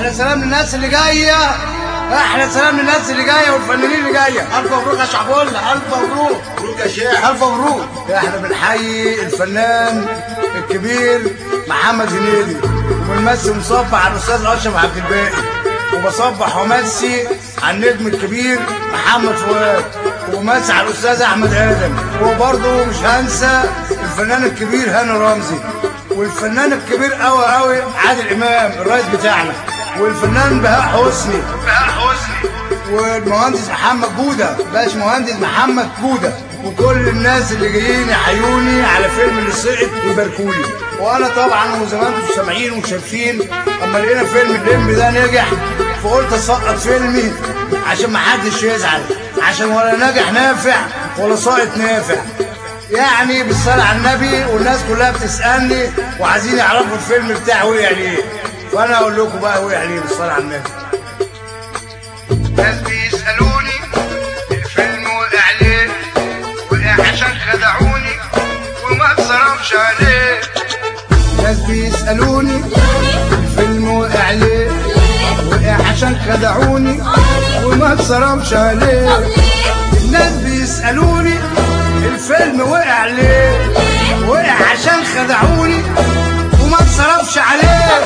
احلى سلام للناس اللي جايه احلى سلام للناس اللي جايه والفنانين اللي جايه الف مبروك يا شعبولة الف مبروك مبروك يا شيخ الف مبروك احنا بنحيي الفنان الكبير محمد هنيدي وبنمسي مصبح على الاستاذ اشرف عبد الباقي وبصبح ومسي على النجم الكبير محمد فؤاد ومسي على الاستاذ احمد ادم وبرضه مش هنسى الفنان الكبير هاني رمزي والفنان الكبير قوي قوي عادل امام الرئيس بتاعنا والفنان بهاء حسني بهاء حسني والمهندس محمد جودة باش مهندس محمد جودة وكل الناس اللي جايين يحيوني على فيلم اللي سقط ويباركولي وانا طبعا وزي ما انتم سامعين وشايفين اما لقينا فيلم الليمب ده نجح فقلت اسقط فيلمي عشان ما حدش يزعل عشان ولا ناجح نافع ولا ساقط نافع يعني بالصلاة على النبي والناس كلها بتسألني وعايزين يعرفوا الفيلم بتاعي وقع ليه فانا اقول لكم بقى وقع ليه بالصلاة على النبي ناس بيسألوني الفيلم وقع ليه وقع عشان خدعوني وما اتصرفش عليه ناس بيسألوني الفيلم وقع ليه وقع عشان خدعوني وما اتصرفش عليه الناس بيسألوني الفيلم وقع ليه وقع عشان خدعوني وما اتصرفش عليه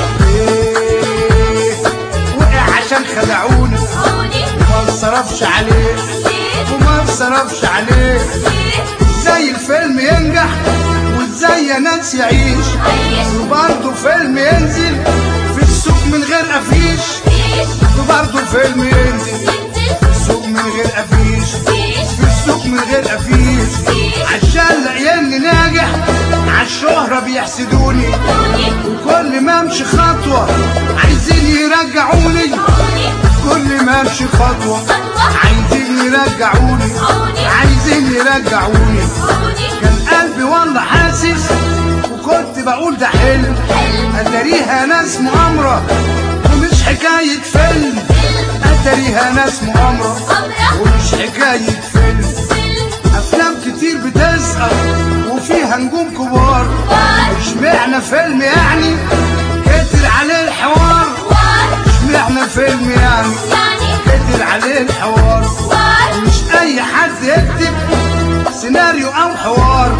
ليه؟ وقع عشان خدعوني وما اتصرفش عليه وما اتصرفش عليه ازاي الفيلم ينجح وازاي يا ناس يعيش وبرضه فيلم ينزل في السوق من غير افيش وبرضه فيلم ينزل في السوق من غير افيش في السوق من غير افيش عشان لاقيني ناجح عالشهرة بيحسدوني وكل ما امشي خطوة عايزين يرجعوني كل ما امشي خطوة عايزين يرجعوني عايزين يرجعوني كان قلبي والله حاسس وكنت بقول ده حلم اتاريها ناس مؤامرة ومش حكاية فيلم اتاريها ناس مؤامرة ومش حكاية فيلم افلام كتير بتسقط وفيها نجوم كبار اشمعنى فيلم يعني كتر عليه الحوار اشمعنى فيلم يعني كتر عليه الحوار مش اي حد يكتب سيناريو او حوار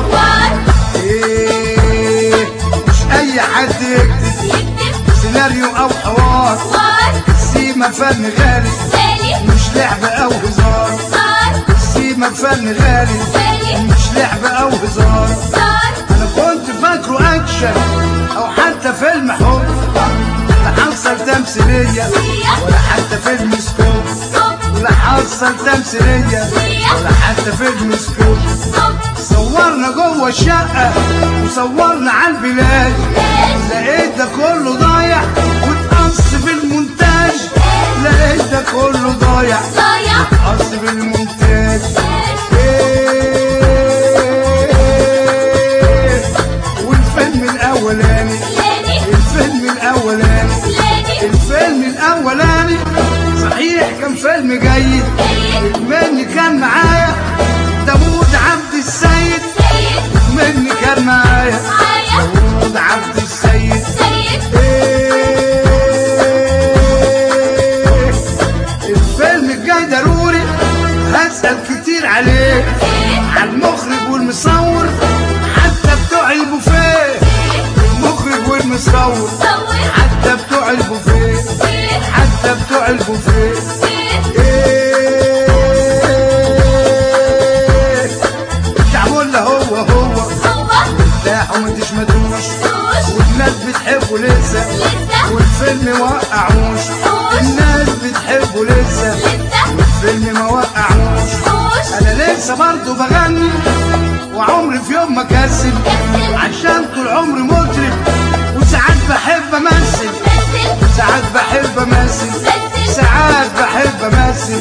ايه مش اي حد يكتب سيناريو او حوار السيما فن غالي مش لعب او هزار السيما فن غالي مش لعب او هزار انا كنت فاكره اكشن او حتى فيلم حب لا حصل تمثيليه ولا حتى فيلم سكوب لا حصل تمثيليه ولا حتى فيلم سكوب صورنا جوه الشقه وصورنا على البلاد لقيت ده كله ضايع واتقص في المونتاج لقيت ده كله ضايع اتقص في المونتاج إيه والفيلم الاولاني الفيلم الاولاني الفيلم الاولاني صحيح كان فيلم جيد مني كان معايا داوود عبد السيد مني كان معايا داوود عبد السيد إيه الفيلم الجاي ضروري هسأل كتير عليه على المخرج والمصور حتى بتوع البوفيه المخرج والمصور حتى بتوع البوفيه حتى بتوع البوفيه ايه شعبولة هو هو ارتاح وما تشمتوش والناس بتحبه لسه والفيلم وقعوش الناس بتحبه لسه والفيلم ما وقعوش انا لسه برضه بغني وعمري في يوم ما كسل عشان طول عمري مطرب وساعات بحب امثل ساعات بحب امثل ساعات بحب امثل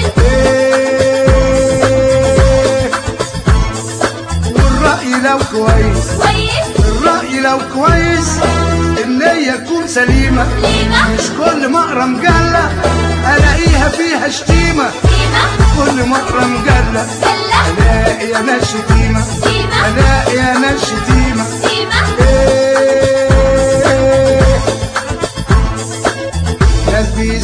إيه والرأي لو كويس الرأي لو كويس النية تكون سليمة مش كل ما اقرا مجلة الاقيها فيها شتيمة كل ما اقرا مجلة الاقي انا شتيمة الاقي انا شتيمة إيه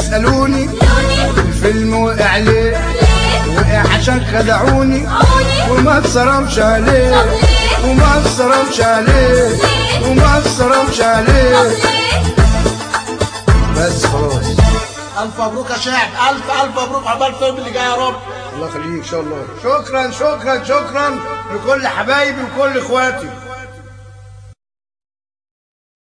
بيسألوني الفيلم وقع ليه وقع عشان خدعوني وما اتصرمش عليه وما اتصرمش عليه وما اتصرمش عليه بس خلاص الف مبروك يا شعب الف الف مبروك عقبال الفيلم اللي جاي يا رب الله يخليك ان شاء الله شكرا شكرا شكرا لكل حبايبي وكل اخواتي